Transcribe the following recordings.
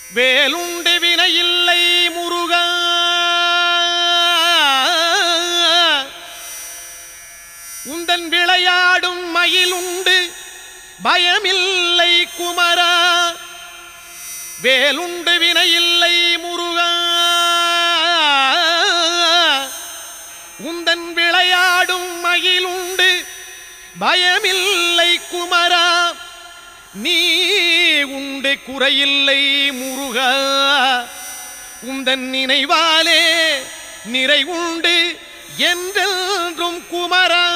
வேலுண்டு வினையில்லை முருகா உந்தன் விளையாடும் மயிலுண்டு பயமில்லை குமரா வேலுண்டு வினையில்லை முருகா உந்தன் விளையாடும் மகிழுண்டு பயமில்லை குமரா நீ உண்டு குறையில்லை முருகா உந்தன் நினைவாலே நிறை உண்டு என்றென்றும் குமரா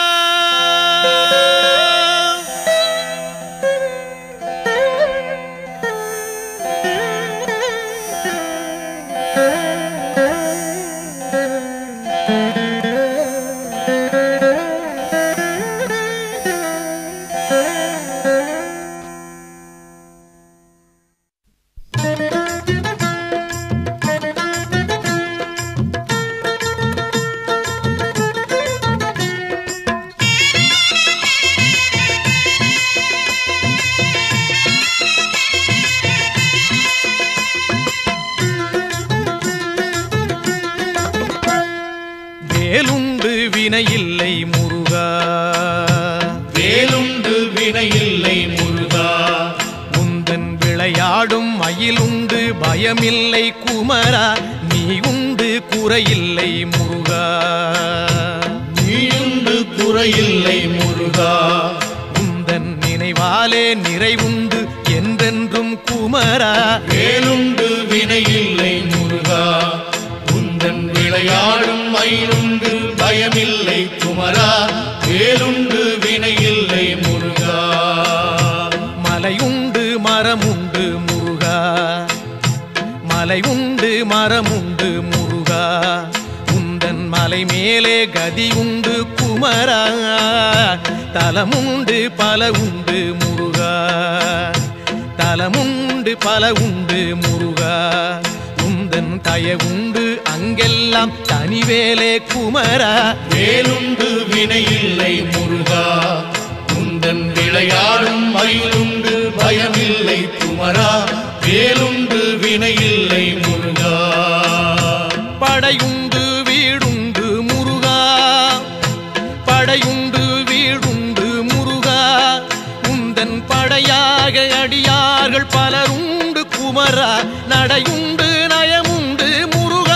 வேலுண்டு வினையில்லை முருகா வேலுண்டு வினையில்லை முருகா உந்தன் விளையாடும் மயிலுண்டு பயமில்லை குமரா நீ உண்டு குறையில்லை முருகா நீயுண்டு குறையில்லை முருகா உந்தன் நினைவாலே நிறைவுண்டு என்றென்றும் குமரா வேலுண்டு வினையில்லை முருகா உந்தன் விளையாடும் மயிலுண்டு பயமில்லை குமரா வேலுண்டு வினையில்லை முருகா மலையுண்டு மரமுண்டு முருகா மலை உண்டு மரமுண்டு முருகா உந்தன் மலை மேலே கதி உண்டு குமரா தலமுண்டு பல உண்டு முருகா தலமுண்டு பல உண்டு முருகா உந்தன் தயவுண்டு அங்கெல்லாம் தனிவேலே குமரா வேலுண்டு வினையில்லை முருகா உந்தன் விளையாடும் மயிலுண்டு பயமில்லை குமரா வேலுண்டு வினையில்லை முருகா படையுண்டு வீடுண்டு முருகா படையுண்டு வீடுண்டு முருகா உந்தன் படையாக அடியார்கள் பலருண்டு குமரா நடையுண்டு நயமுண்டு முருகா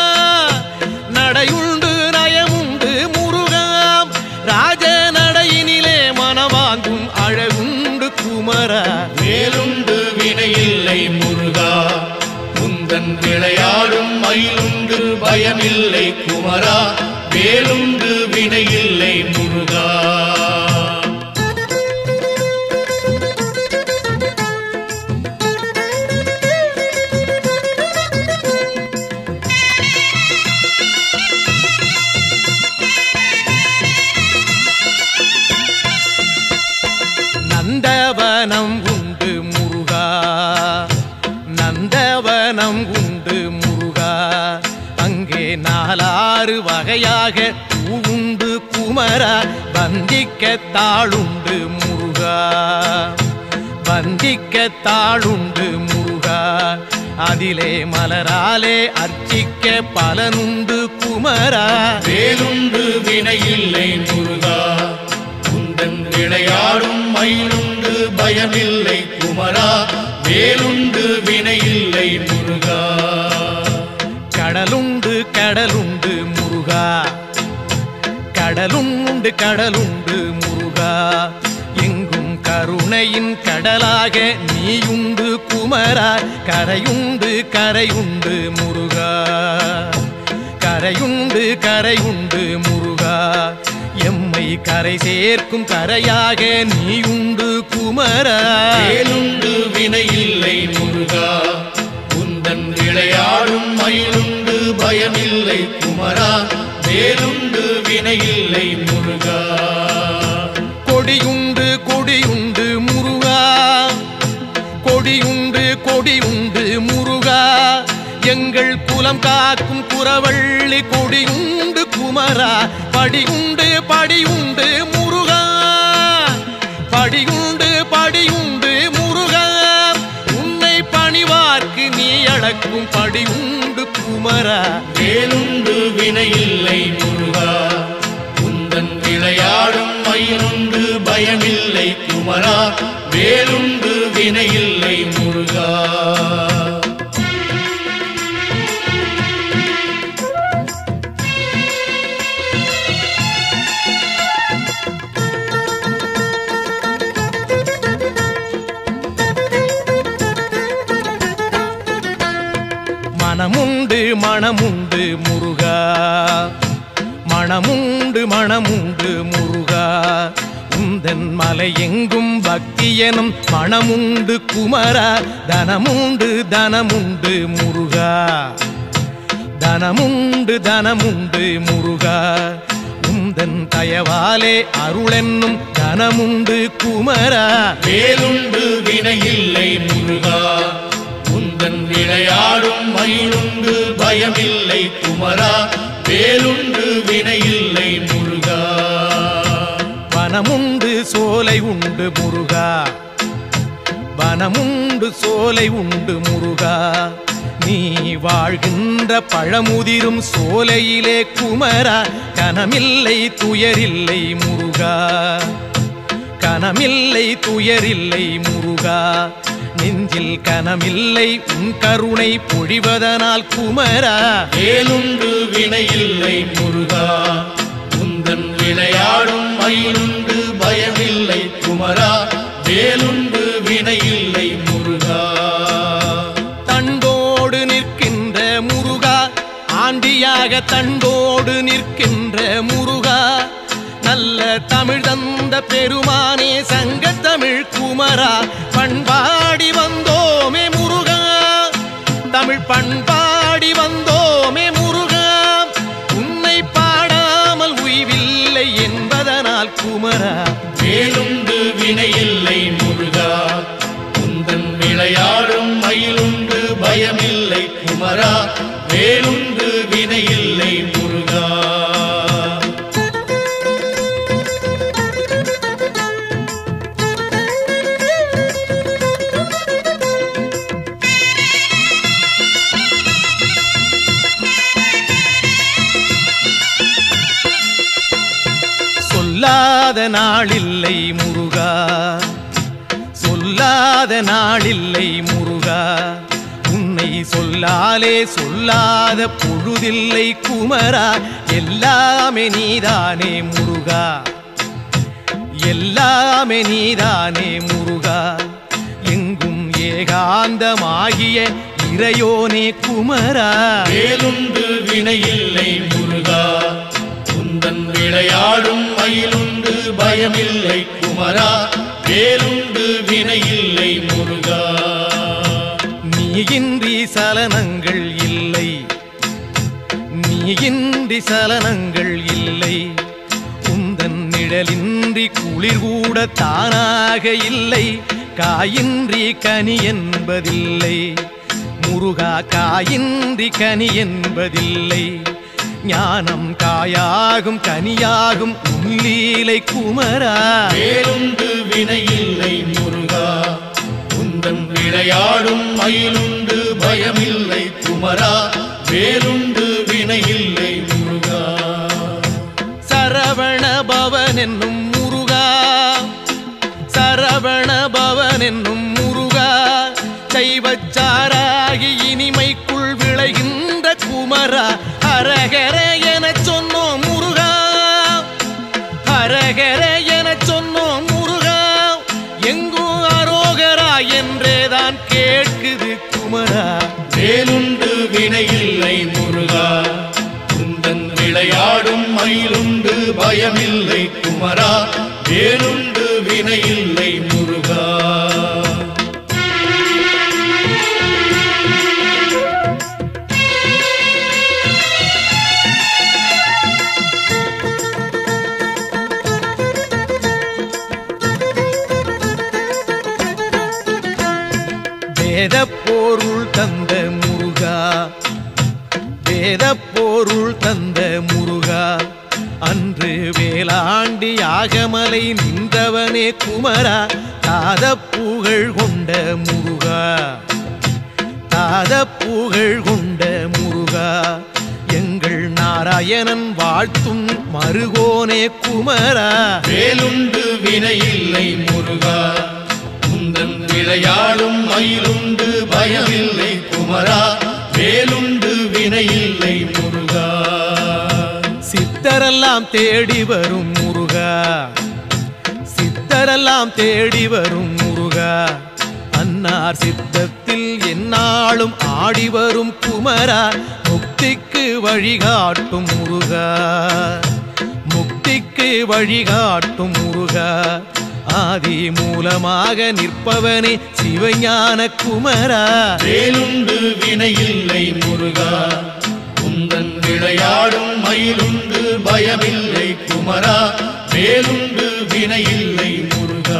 நடையுண்டு நயமுண்டு முருகா ராஜ நடையினிலே மனவாங்கும் அழகுண்டு குமரா வேலுண்டு வினையில்லை முருகா உந்தன் விளையாடும் மயிலுண்டு பயமில்லை குமரா வேலுண்டு வினையில்லை முருகா நந்தவனம் உண்டு முருகா நந்தவனம் உண்டு முருகா அங்கே நாலாறு வகையாக பூ உண்டு குமரா வந்திக்க தாளுண்டு முருகா வந்திக்க தாளுண்டு முருகா அதிலே மலராலே அர்ச்சிக்க பலனுண்டு குமரா வேலுண்டு வினையில்லை முருகா உந்தன் விளையாடும் மயிலுண்டு பயமில்லை குமரா வேலுண்டு வினையில்லை முருகா கடலுண்டு கடலுண்டு முருகா கடலுண்டு கடலுண்டு முருகா எங்கும் கருணையின் கடலாக நீயுண்டு குமரா கரையுண்டு கரையுண்டு முருகா கரையுண்டு கரையுண்டு முருகா எம்மை கரை சேர்க்கும் கரையாக நீயுண்டு குமரா வேலுண்டு வினையில்லை முருகா உந்தன் விளையாடும் மயிலுண்டு பயமில்லை குமரா வேலுண்டு வினையில்லை முருகா கொடியுண்டு கொடியுண்டு முருகா கொடியுண்டு கொடியுண்டு முருகா எங்கள் குலம் காக்கும் குறவள்ளி கொடியுண்டு குமரா படியுண்டு படியுண்டு முருகா படியுண்டு படியுண்டு முருகா உன்னை பணிவார் குமரா வேலுண்டு வினையில்லை முருகா உந்தன் விளையாடும் மயிலுண்டு பயமில்லை குமரா வேலுண்டு வினையில்லை முருகா மனமுண்டு மனமுண்டு முருகா மனமுண்டு மனமுண்டு முருகா உந்தன் மலை எங்கும் பக்தி எனும் மனமுண்டு குமரா தனமுண்டு தனமுண்டு முருகா தனமுண்டு தனமுண்டு முருகா உந்தன் தயவாலே அருளென்னும் தனமுண்டு குமரா வேலுண்டு வினையில்லை முருகா உந்தன் விளையாடும் மயிலுண்டு பயமில்லை குமரா வேலுண்டு வினையில்லை முருகா வனமுண்டு சோலை உண்டு முருகா வனமுண்டு சோலை உண்டு முருகா நீ வாழ்கின்ற பழமுதிரும் சோலையிலே குமரா கனமில்லை துயரில்லை முருகா கனமில்லை துயரில்லை முருகா நெஞ்சில் கனமில்லை உன் கருணை பொழிவதனால் குமரா வேலுண்டு வினையில்லை முருகா உந்தன் விளையாடும் மயிலுண்டு பயமில்லை குமரா வேலுண்டு வினையில்லை முருகா தண்டோடு நிற்கின்ற முருகா ஆண்டியாக தண்டோடு நிற்கின்ற முருகா நல்ல தமிழ் தந்த பெருமானே சங்க தமிழ் குமரா பண்பாடி வந்தோமே முருகா தமிழ் பண்பாடி வந்தோமே முருகா உன்னை பாடாமல் உய்வில்லை என்பதனால் குமரா வேலுண்டு வினையில்லை முருகா உந்தன் விளையாடும் மயிலுண்டு பயமில்லை குமரா வேலுண்டு வினையில்லை முருகா சொல்லாத நாளில்லை முருகா சொல்லாத நாளில்லை முருகா உன்னை சொல்லாலே சொல்லாத பொழுதில்லை குமரா எல்லாமே நீதானே முருகா எல்லாமே நீதானே முருகா எங்கும் ஏகாந்தமாகிய இறையோனே குமரா வேலுண்டு வினையில்லை முருகா உந்தன் விளையாடும் மயிலுண்டு பயமில்லை குமரா வேலுண்டு வினையில்லை முருகா நீயின்றி சலனங்கள் இல்லை நீயின்றி சலனங்கள் இல்லை உந்தன் நிழலின்றி குளிர் கூட தானாக இல்லை காயின்றி கனி என்பதில்லை முருகா காயின்றி கனி என்பதில்லை ஞானம் காயாகும் கனியாகும் உள்ளீலை குமரா வேலுண்டு வினையில்லை முருகா உந்தன் விளையாடும் மயிலுண்டு பயமில்லை குமரா வேலுண்டு வினையில்லை முருகா சரவண பவன் என்னும் முருகா சரவண பவன் என்னும் முருகா சைவச்சாராகி இனிமைக்குள் விளைகின்ற குமரா ஹரஹர எனச் சொன்னோம் முருகா ஹரஹர எனச் சொன்னோம் முருகா எங்கும் அரோகரா என்றேதான் கேட்குது குமரா வேலுண்டு வினையில்லை முருகா உந்தன் விளையாடும் மயிலுண்டு பயமில்லை குமரா வேலுண்டு வினையில்லை முருகா வேத பொருள் தந்த முருகா வேத பொருள் தந்த முருகா அன்று வேளாண்டி யாகமலை நின்றவனே குமரா தாத புகழ் கொண்ட முருகா தாத புகழ் கொண்ட முருகா மாயனன் வாழ்த்தும் மருகோனே குமரா வேலுண்டு வினையில்லை முருகா உந்தன் விளையாடும் மயிலுண்டு பயமில்லை குமரா வேலுண்டு வினையில்லை முருகா சித்தரெல்லாம் தேடி வரும் முருகா சித்தரெல்லாம் தேடி வரும் முருகா அன்னார் சித்தத்தில் எந்நாளும் ஆடி வரும் குமரா முக்திக்கு வழிகாட்டும் முருகா முக்திக்கு வழிகாட்டும் முருகா ஆதி மூலமாக நிற்பவனே சிவஞான குமரா வேலுண்டு வினையில்லை முருகா உந்தன் விளையாடும் மயிலுண்டு பயமில்லை குமரா வேலுண்டு வினையில்லை முருகா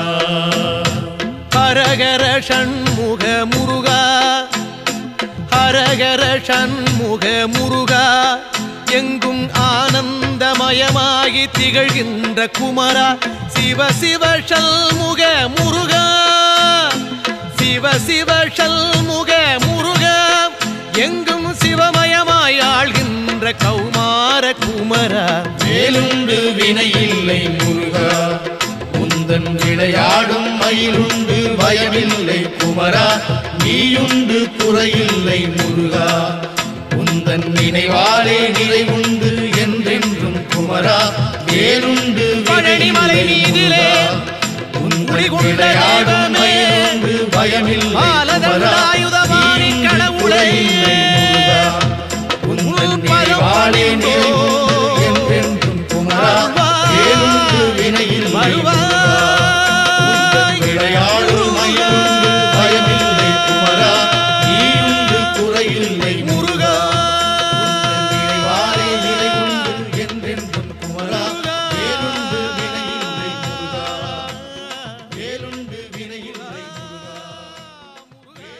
ஹரஹர ஷண்முக முருகா ஹரஹர ஷண்முக முருகா எங்கும் ஆனந்தமயமாகி திகழ்கின்ற குமரா சிவ சிவ ஷண்முக முருகா சிவ சிவ ஷண்முக முருகா எங்கும் சிவமயமாய் ஆள்கின்ற கௌமார குமரா வேலுண்டு வினையில்லை முருகா உந்தன் விளையாடும் மயிலுண்டு பயமில்லை குமரா நீயுண்டு குறையில்லை முருகா உந்தன் நினைவாலே நிறைவுண்டு என்றென்றும் குமரா வேலுண்டு பழனிமலை வினையில்லை மீதிலே முருகா. உந்தன் குடிகொண்ட விளையாடும் தெய்வமே, மயிலுண்டு பயமில்லை குமரா பாலதண்டாயுதபாணி நீயுண்டு கடவுளே, குறையில்லை முருகா உந்தன் உன் பதம் நினைவாலே பணிந்தோ, நிறைவுண்டு என்றென்றும் குமரா வேலுண்டு வினையில்லை வருவாய், உந்தன் விளையாடும் மயிலுண்டு பயமில்லை குமரா நீயுண்டு குறையில்லை முருகா உந்தன் நினைவாலே நிறைவுண்டு என்றென்றும் குமரா வேலுண்டு வினையில்லை முருகா வேலுண்டு வினையில்லை முருகா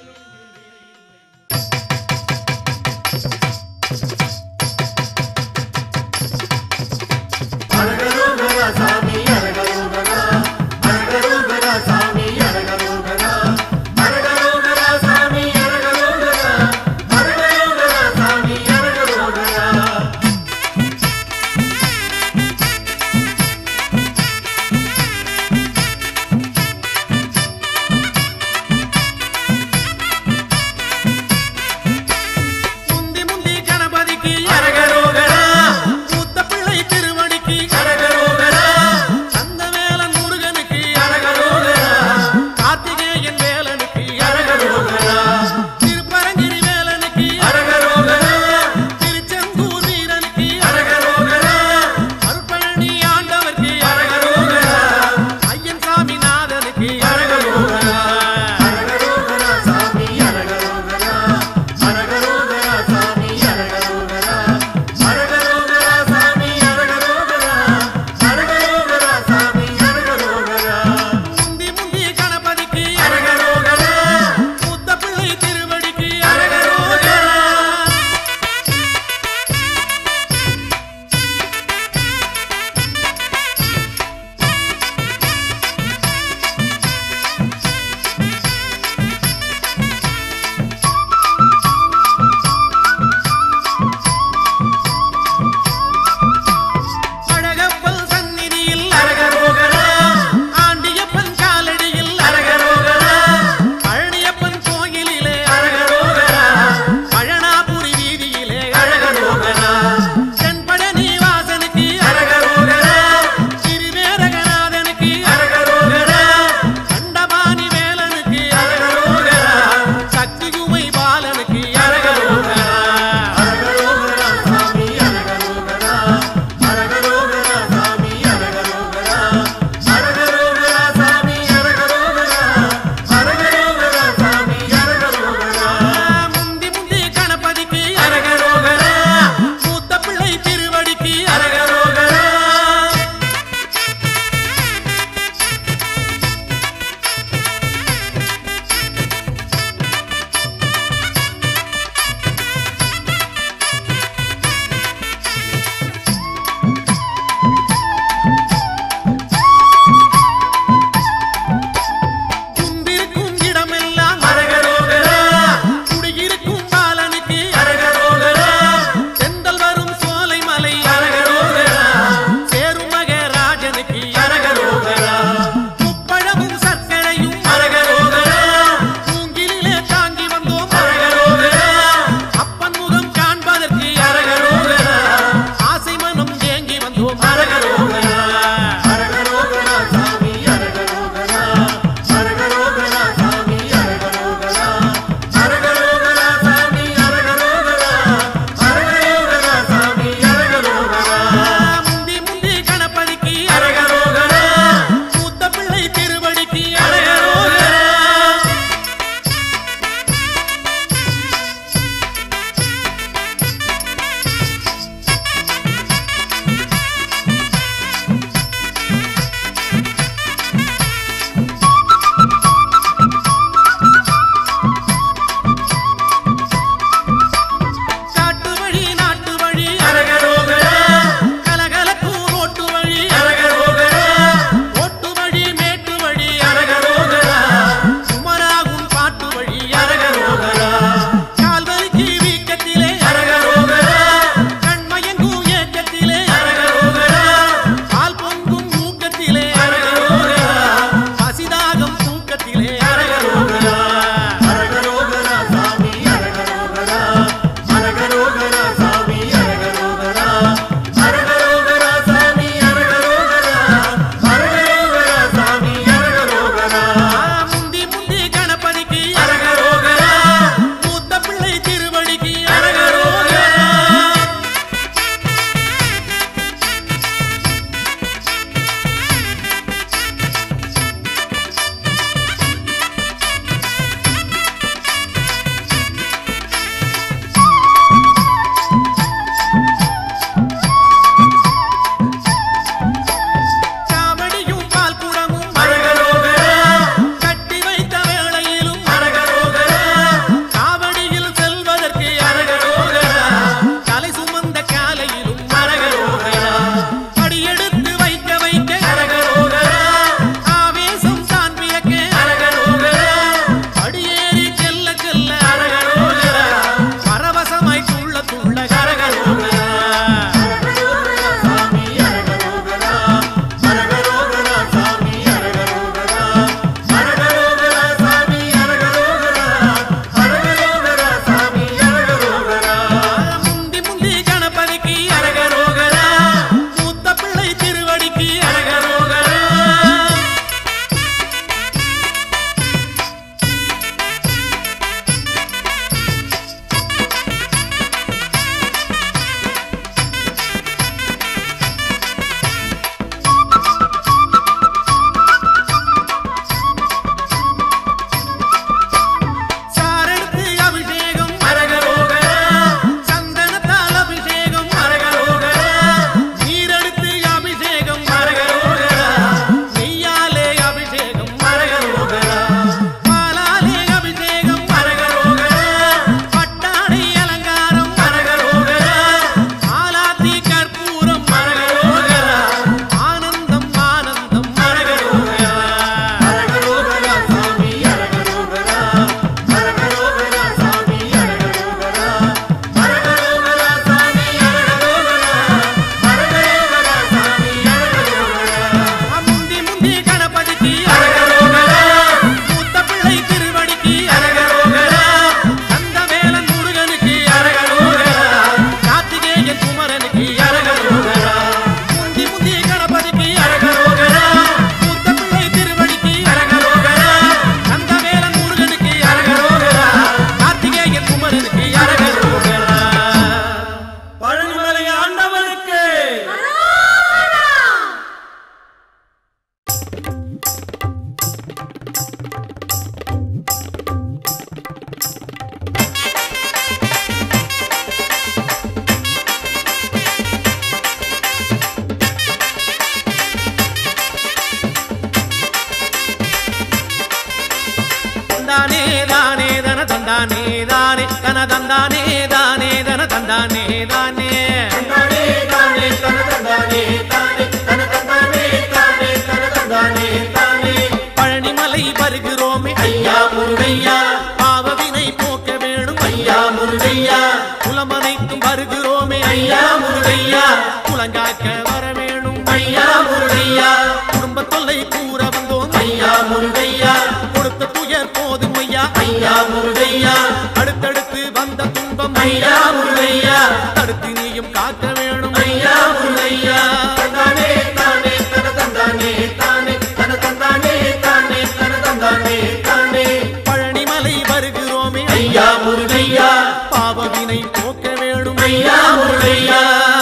தந்தானே தானே தன தந்தானே தானே தந்தானே தானே தன தந்தானே தானே தன தந்தானே தானே தன தந்தானே தானே பழனிமலை வருகிறோமே ஐயா முருகையா பாவவினை போக்க வேணும் ஐயா முருகையா குலமனைத்தும் வருகிறோமே ஐயா முருகையா குலங்காக்க வர வேணும் ஐயா முருகையா குடும்ப தொல்லை கூற வந்தோம் ஐயா முருகையா கொடுத்த துயர் போதும் ஐயா ஐயா முருகையா அடுத்தடுத்து வந்த துன்பம் ஐயா முருகையா தடுத்து நீயும் காக்க வேணும் ஐயா முருகையா தந்தானே தானே தன தந்தானே தானே தன தந்தானே தானே தன தந்தானே தானே பழனிமலை வருகிறோமே ஐயா முருகையா பாவவினை போக்க வேணும் ஐயா முருகையா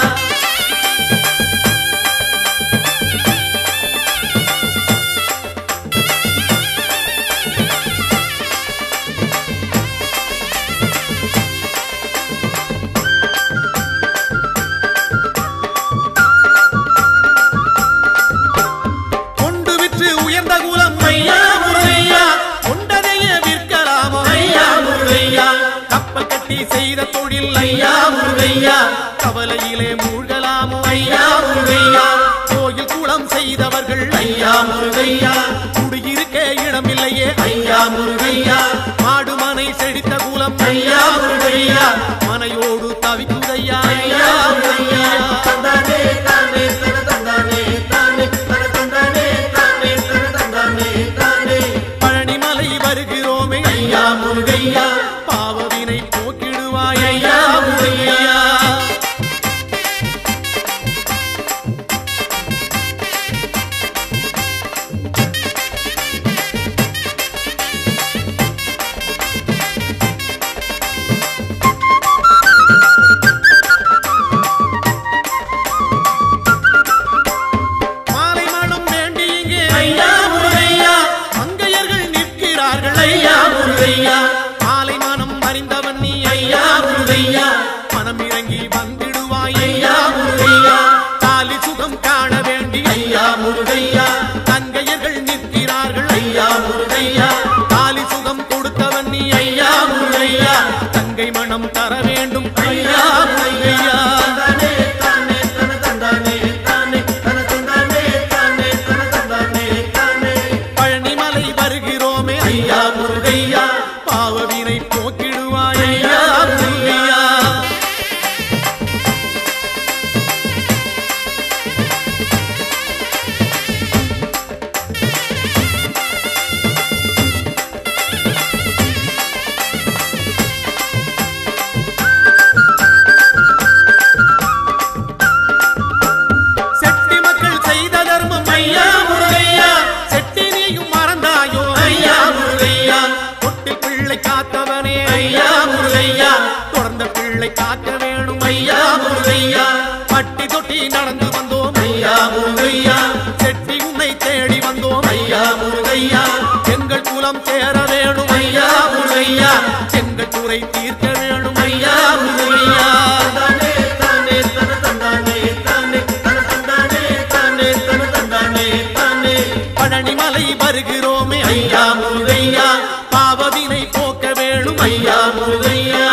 கொண்டு விற்று உயர்ந்த குலம் ஐயா முருகையா கொண்டதையே விற்கலாமோ ஐயா முருகையா கப்பல் கட்டி செய்த தொழில் ஐயா முருகையா கவலையிலே மூழ்கலாமோ ஐயா முருகையா கோயில் குளம் செய்தவர்கள் ஐயா முருகையா குடியிருக்க இடமில்லையே ஐயா முருகையா மாடு மனை செழித்த குலம் ஐயா முருகையா மனையோடு தவிக்குதையா ஐயா முருகையா தந்தானே தானே தன தந்தானே தானே தன தந்தானே தானே தன தந்தானே தானே பழனிமலை வருகிறோமே ஐயா முருகையா பாவவினை போக்கிடுவாய் ஐயா முருகையா மாலை மனம் வேண்டி இங்கே ஐயா முருகையா மங்கையர்கள் நிற்கிறார்கள் ஐயா முருகையா மாலை மனம் அறிந்தவன் நீ ஐயா முருகையா மனம் இறங்கி வந்திடுவாய் ஐயா முருகையா தாலி சுகம் காண வேண்டி ஐயா முருகையா தங்கையர்கள் நிற்கிறார்கள் ஐயா முருகையா தாலி சுகம் கொடுத்தவன் நீ ஐயா முருகையா தங்கை மனம் தர வேண்டும் ஐயா முருகையா தந்தானே தானே தன தந்தானே தானே தன தந்தானே தானே தன தந்தானே தானே பழனிமலை வருகிறோமே ஐயா முருகையா பாவவினை போக்கிடுவாய் ஐயா முருகையா செட்டி மக்கள் செய்த தர்மம் ஐயா முருகையா செட்டி நீயும் மறந்தாயோ ஐயா முருகையா தொட்டில் பிள்ளை காத்தவனே ஐயா முருகையா தொடர்ந்த பிள்ளை காக்க வேணும் ஐயா முருகையா பட்டி தொட்டி நடந்து வந்தோம் ஐயா முருகையா செட்டி உன்னை தேடி வந்தோம் ஐயா முருகையா எங்கள் குலம் சேர வேணும் ஐயா முருகையா எங்கள் குறை தீர்க்க வேணும் ஐயா முருகையா தந்தானே தானே தன தந்தானே தானே தன தந்தானே தானே தன தந்தானே தானே பழனிமலை வருகிறோமே ஐயா முருகையா பாவவினை போக்க வேணும் ஐயா முருகையா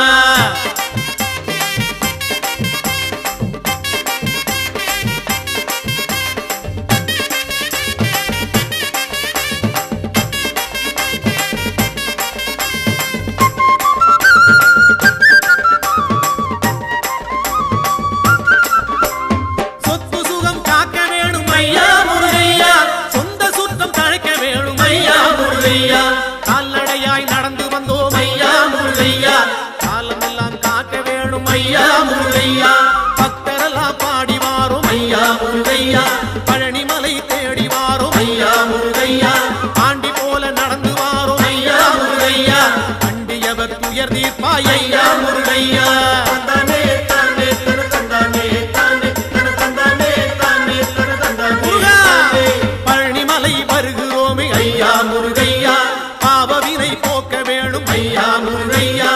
சொத்து சுகம் காக்க வேணும் ஐயா முருகையா சொந்த சுத்தம் தழைக்க வேணும் ஐயா முருகையா கால்நடையாய் நடந்து வந்தோம் ஐயா முருகையா காலமெல்லாம் காக்க வேணும் ஐயா முருகையா பக்தரெல்லாம் பாடி வாரும் ஐயா முருகையா பழனிமலை தேடி வாரும் ஐயா முருகையா ஆண்டி போல நடந்து வாரும் ஐயா முருகையா அண்டியவர் துயர் தீர்ப்பாய் ஐயா முருகையா தந்தானே தானே தன தந்தானே தானே தன தந்தானே தானே தன தந்தானே முருகா! தானே. பழனிமலை வருகிறோமே ஐயா முருகையா பாவவினை போக்க வேணும் ஐயா முருகையா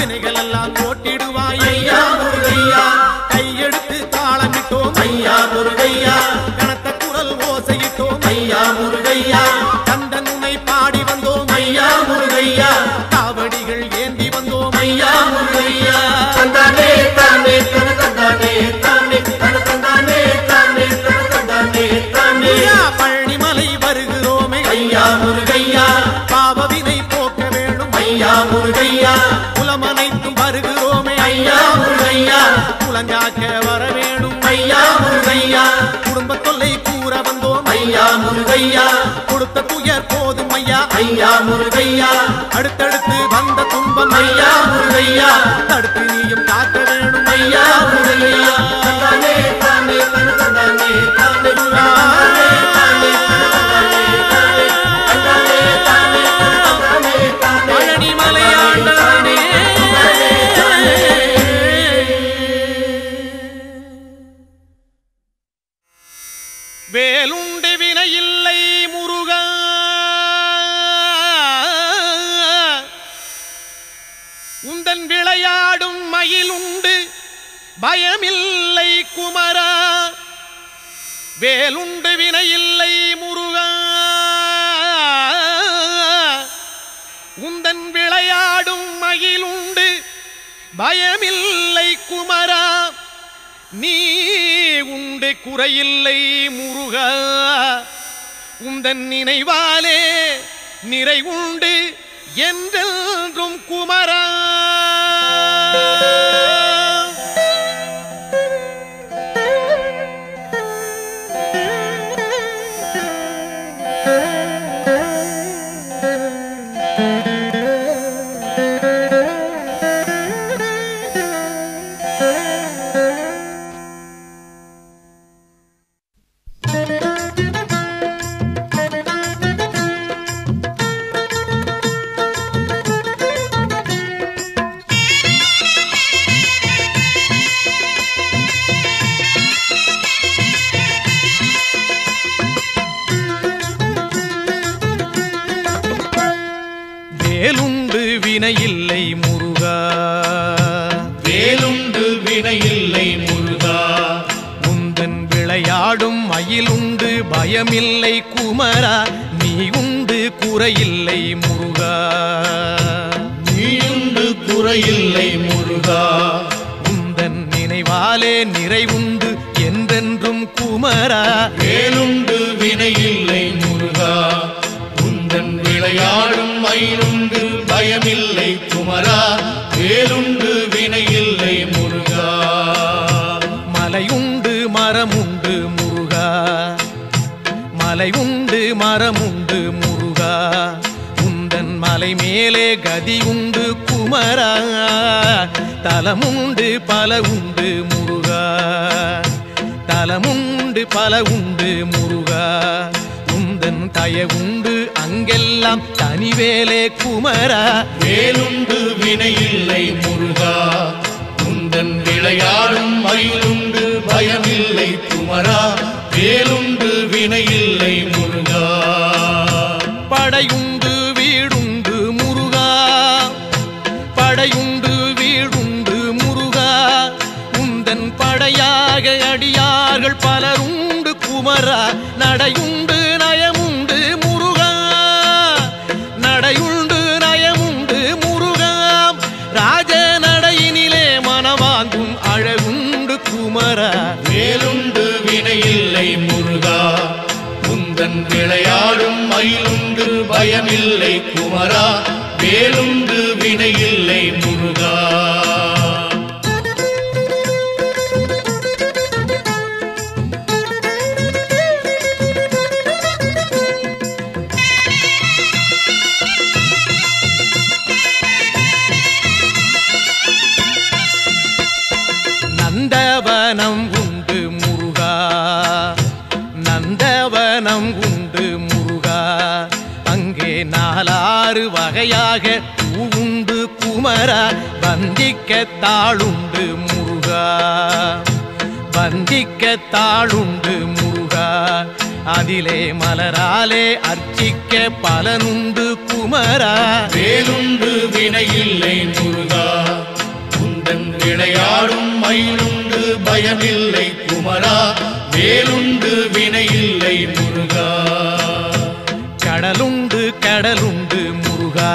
வினைகள் எல்லாம் ஓட்டிடுவாய் ஐயா முருகையா கையெடுத்து தாளமிட்டோம் ஐயா முருகையா கனத்த குரல் ஓசையிட்டோம் ஐயா முருகையா கந்தன் உன்னை பாடி வந்தோம் ஐயா முருகையா காவடிகள் ஏந்தி வந்தோம் ஐயா முருகையா தந்தானே தானே தன தந்தானே தானே தன தந்தானே தானே தன தந்தானே தானே ஐயா பழனிமலை வருகிறோமே ஐயா முருகையா பாவவினை போக்க வேணும் ஐயா முருகையா குலமனைத்தும் வருகிறோமே ஐயா முருகையா குலங்காக்க வர வேணும் ஐயா முருகையா குடும்ப தொல்லை கூற வந்தோம் ஐயா முருகையா கொடுத்த துயர் போதும் ஐயா ஐயா முருகையா அடுத்தடுத்து வந்த துன்பம் ஐயா முருகையா தடுத்து நீயும் காக்க வேணும் ஐயா முருகையா தந்தானே தானே தன தந்தானே தானே தந்தானே தானே தன தந்தானே தானே தந்தானே தானே தன தந்தானே தானே பழனிமலை ஆண்டவனே வேலுண்டு வினையில்லை முருகா உந்தன் விளையாடும் மயிலுண்டு பயமில்லை குமரா வேலுண்டு வினையில்லை முருகா உந்தன் விளையாடும் மகிழுண்டு பயமில்லை குமரா நீ உண்டு குறையில்லை முருகா உந்தன் நினைவாலே நிறை உண்டு என்றென்றும் குமரா வேலுண்டு வினையில்லை முருகா வேலுண்டு வினையில்லை முருகா உந்தன் விளையாடும் மயிலுண்டு பயமில்லை குமரா நீ உண்டு குறையில்லை முருகா நீயுண்டு குறையில்லை முருகா உந்தன் நினைவாலே நிறைவுண்டு என்றென்றும் குமரா வேலுண்டு வினையில்லை முருகா உந்தன் விளையாடும் மயிலுண்டு பயமில்லை குமரா வேலுண்டு வினையில்லை முருகா மலையுண்டு மரமுண்டு முருகா மலை உண்டு மரமுண்டு முருகா உந்தன் மலை மேலே கதி உண்டு குமரா தலமுண்டு பல உண்டு முருகா தலமுண்டு பல உண்டு முருகா உந்தன் தயவுண்டு அங்கெல்லாம் தனிவேலே குமரா வேலுண்டு வினையில்லை முருகா உந்தன் விளையாடும் மயிலுண்டு பயமில்லை குமரா வேலுண்டு வினையில்லை முருகா படையுண்டு வீடுண்டு முருகா படையுண்டு வீடுண்டு முருகா உந்தன் படையாக அடியார்கள் பலருண்டு குமரா நடையுண்டு நயமுண்டு முருகா நடையுண்டு நயமுண்டு முருகா ராஜ நடையினிலே மனவாங்கும் அழகுண்டு குமரா வேலுண்டு வினையில்லை முருகா உந்தன் விளையாடும் மயிலுண்டு பயமில்லை குமரா வேலுண்டு வினையில்லை முருகா நந்தவனம் உண்டு முருகா நந்தவனம் உண்டு முருகா அங்கே நாலாறு வகையாக பூவுண்டு குமரா வந்திக்க தாளுண்டு முருகா வந்திக்க தாளுண்டு முருகா அதிலே மலராலே அர்ச்சிக்க பலனுண்டு குமரா வேலுண்டு வினையில்லை முருகா பயமில்லை குமரா வேலுண்டு வினையில்லை முருகா கடலுண்டு கடலுண்டு முருகா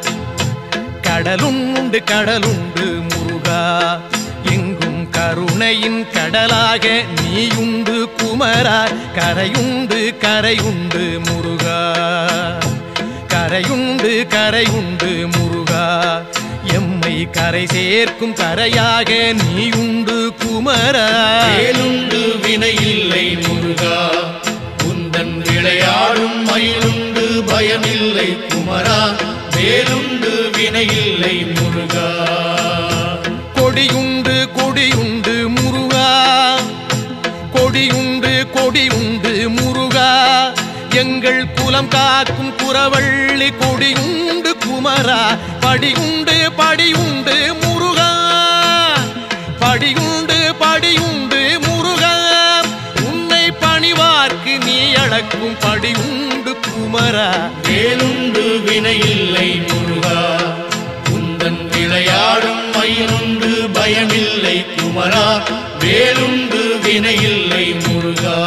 கடலுண்டு கடலுண்டு முருகா எங்கும் கருணையின் கடலாக நீயுண்டு குமரா கரையுண்டு கரையுண்டு முருகா கரையுண்டு கரையுண்டு முருகா எம்மை கரை சேர்க்கும் கரையாக நீயுண்டு குமரா வேலுண்டு வினையில்லை முருகா உந்தன் விளையாடும் மயிலுண்டு பயமில்லை குமரா வேலுண்டு வினையில்லை முருகா கொடியுண்டு கொடியுண்டு முருகா கொடியுண்டு கொடியுண்டு முருகா எங்கள் குலம் காக்கும் குறவள்ளி கொடியுண்டு குமரா படியுண்டு படியுண்டு முருகா படியுண்டு படியுண்டு முருகா உன்னை பணிவார்க்கு நீ அளக்கும் படியுண்டு குமரா வேலுண்டு வினையில்லை முருகா உந்தன் விளையாடும் மயிலுண்டு பயமில்லை குமரா வேலுண்டு வினையில்லை முருகா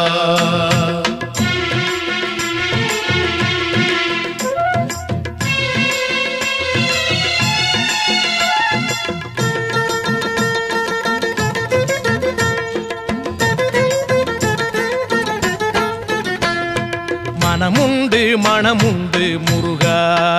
மனமுண்டு மனமுண்டு முருகா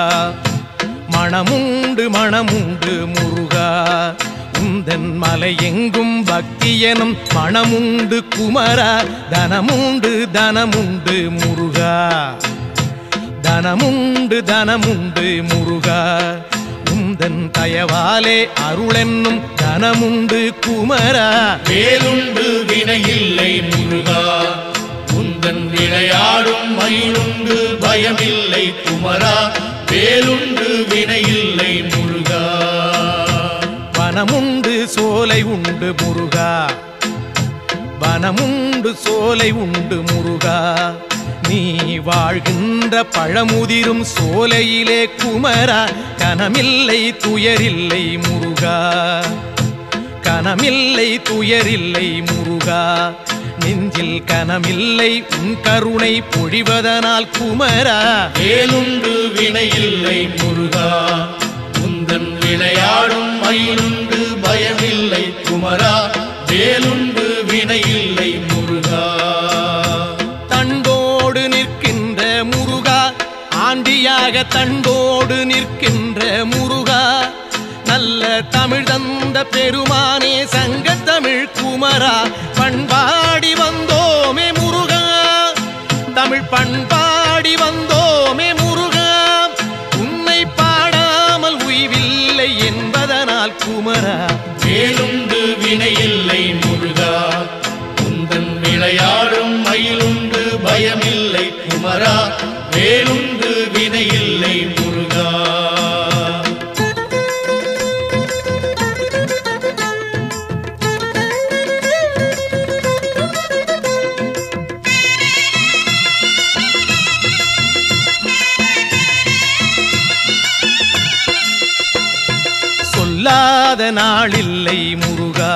மனமுண்டு மனமுண்டு முருகா உந்தன் மலை எங்கும் பக்தி எனும் மனமுண்டு குமரா தனமுண்டு தனமுண்டு முருகா தனமுண்டு தனமுண்டு முருகா உந்தன் தயவாலே அருளென்னும் தனமுண்டு குமரா வேலுண்டு வினையில்லை முருகா உந்தன் விளையாடும் மயிலுண்டு பயமில்லை குமரா வேலுண்டு வினையில்லை முருகா வனமுண்டு சோலை உண்டு முருகா வனமுண்டு சோலை உண்டு முருகா நீ வாழ்கின்ற பழமுதிரும் சோலையிலே குமரா கனமில்லை துயரில்லை முருகா கனமில்லை துயரில்லை முருகா நெஞ்சில் கனமில்லை உன் கருணை பொழிவதனால் குமரா வேலுண்டு வினையில்லை முருகா உந்தன் விளையாடும் மயிலுண்டு பயமில்லை குமரா வேலுண்டு வினையில்லை முருகா தண்டோடு நிற்கின்ற முருகா ஆண்டியாக தண்டோடு நிற்கின்ற முருகா நல்ல தமிழ் தந்த பெருமானே சங்க தமிழ் குமரா பண்பாடி வந்தோமே முருகா தமிழ் பண்பாடி வந்தோமே முருகா உன்னை பாடாமல் உய்வில்லை என்பதனால் குமரா வேலுண்டு வினையில்லை முருகா உந்தன் விளையாடும் மயிலுண்டு பயமில்லை குமரா வேலுண்டு வினையில்லை முருகா சொல்லாத நாளில்லை முருகா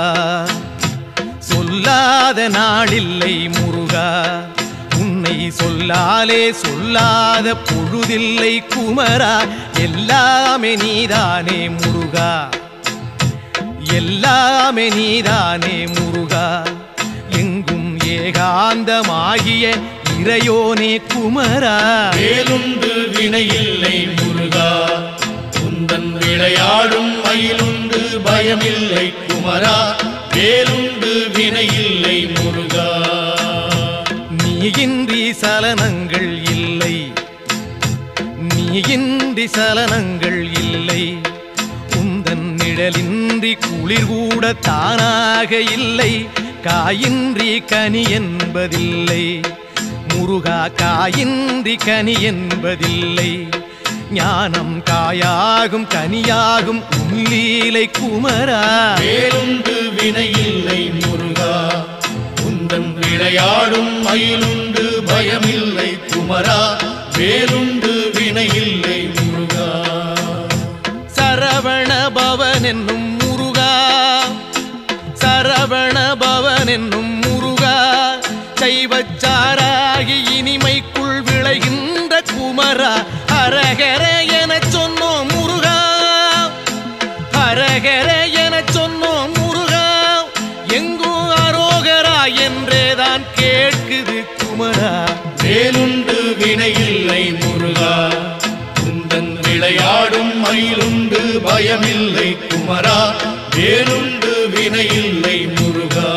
சொல்லாத நாளில்லை முருகா உன்னை சொல்லாலே சொல்லாத பொழுதில்லை குமரா எல்லாமே நீதானே முருகா எல்லாமே நீதானே முருகா எங்கும் ஏகாந்தமாகிய இறையோனே குமரா வேலுண்டு வினையில்லை முருகா உந்தன் விளையாடும் மயிலுண்டு பயமில்லை குமரா வேலுண்டு வினையில்லை முருகா நீயின்றி சலனங்கள் இல்லை நீயின்றி சலனங்கள் இல்லை உந்தன் நிழலின்றி குளிர் கூட தானாக இல்லை காயின்றி கனி என்பதில்லை முருகா காயின்றி கனி என்பதில்லை ஞானம் காயாகும் கனியாகும் உள்ளீலை குமரா வேலுண்டு வினையில்லை முருகா உந்தன் விளையாடும் மயிலுண்டு பயமில்லை குமரா வேலுண்டு வினையில்லை முருகா சரவண பவன் என்னும் முருகா சரவண சரவண பவன் என்னும் முருகா சைவச்சாராகி இனிமைக்குள் விளைகின்ற குமரா அரகர எனச் சொன்னோம் முருகா அரகர எனச் சொன்னோம் முருகா எங்கும் அரோகரா என்றேதான் கேட்குது குமரா வேலுண்டு வினையில்லை முருகா குந்தன் விளையாடும் மயிலுண்டு பயமில்லை குமரா வேலுண்டு வினையில்லை முருகா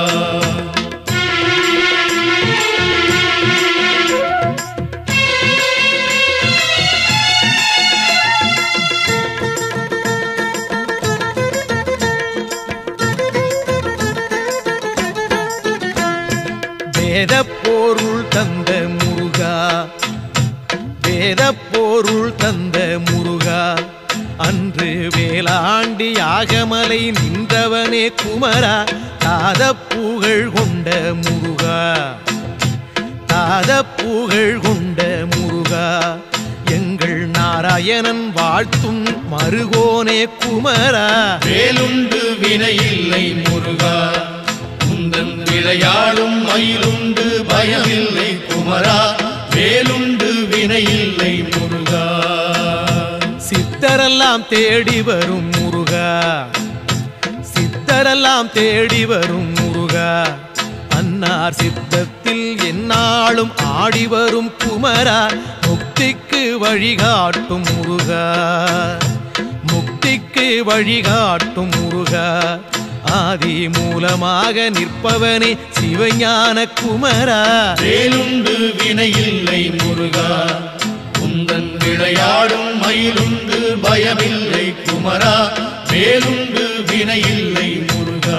வேத பொருள் தந்த முருகா வேத பொருள் தந்த முருகா அன்று வேளாண்டி யாகமலை நின்றவனே குமரா தாத புகழ் கொண்ட முருகா தாத புகழ் கொண்ட முருகா எங்கள் நாராயணன் வாழ்த்தும் மருகோனே குமரா வேலுண்டு வினையில்லை முருகா குந்தன் விளையாடும் மயிலுண்டு பயமில்லை குமரா வேலுண்டு வினையில்லை முருகா சித்தரெல்லாம் தேடி வரும் முருகா சித்தரெல்லாம் தேடி வரும் முருகா அன்னார் சித்தத்தில் எந்நாளும் ஆடி வரும் குமரா முக்திக்கு வழிகாட்டும் முருகா முக்திக்கு வழிகாட்டும் முருகா ஆதி மூலமாக நிற்பவனே சிவஞான குமரா வேலுண்டு வினையில்லை முருகா குந்தன் விளையாடும் மயிலுண்டு பயமில்லை குமரா வேலுண்டு வினையில்லை முருகா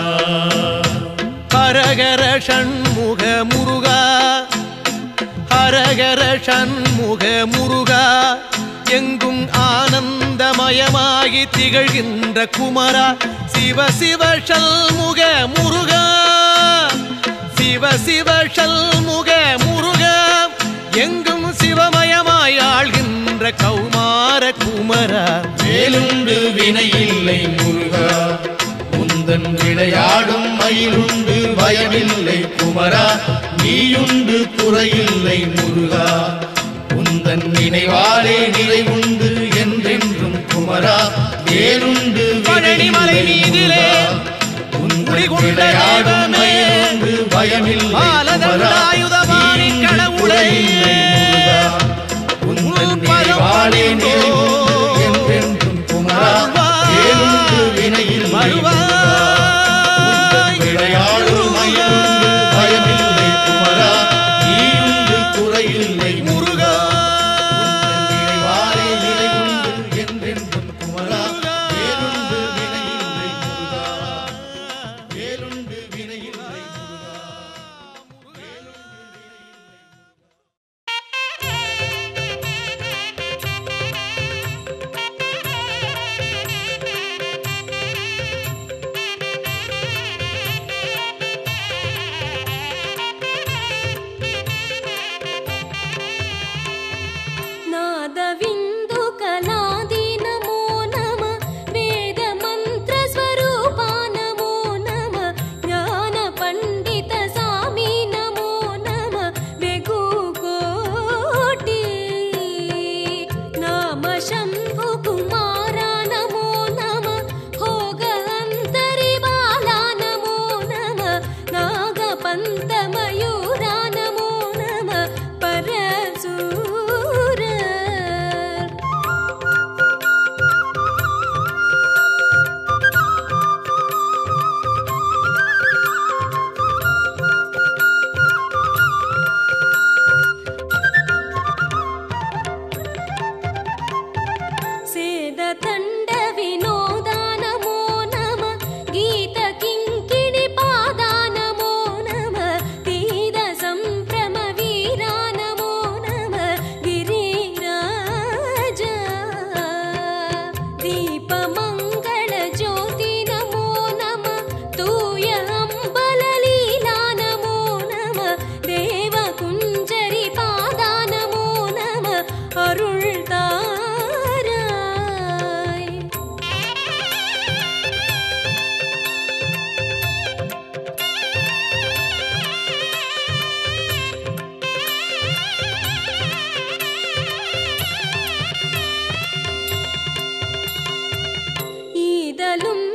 ஹரஹர ஷண்முக முருகா ஹரஹர ஷண்முக முருகா எங்கும் ஆனந்தமயமாகி திகழ்கின்ற குமரா சிவ சிவ ஷண்முக முருகா சிவ சிவ ஷண்முக முருகா எங்கும் சிவமயமாய் ஆள்கின்ற கௌமார குமரா வேலுண்டு வினையில்லை முருகா உந்தன் விளையாடும் மயிலுண்டு பயமில்லை குமரா நீயுண்டு குறையில்லை முருகா உந்தன் நினைவாலே நிறைவுண்டு என்றென்றும் குமரா வேலுண்டு பழனிமலை வினையில்லை மீதிலே முருகா. உந்தன் குடிகொண்ட விளையாடும் தெய்வமே, மயிலுண்டு பயமில்லை குமரா பாலதண்டாயுதபாணி நீயுண்டு கடவுளே, குறையில்லை முருகா உந்தன் உன் பதம் நினைவாலே பணிந்தோ, நிறைவுண்டு என்றென்றும் குமரா வருவாய், வேலுண்டு வினையில் வருவாய், விளையாடும் மயிலுண்டு பயமில்லை குமரா நீயுண்டு குறையில்லை முருகா நினைவாலே நிறைவுண்டு என்றென்றும் குமரா வேலுண்டு வினையில்லை முருகா வேலுண்டு வினையில்லை முருகா கடலும்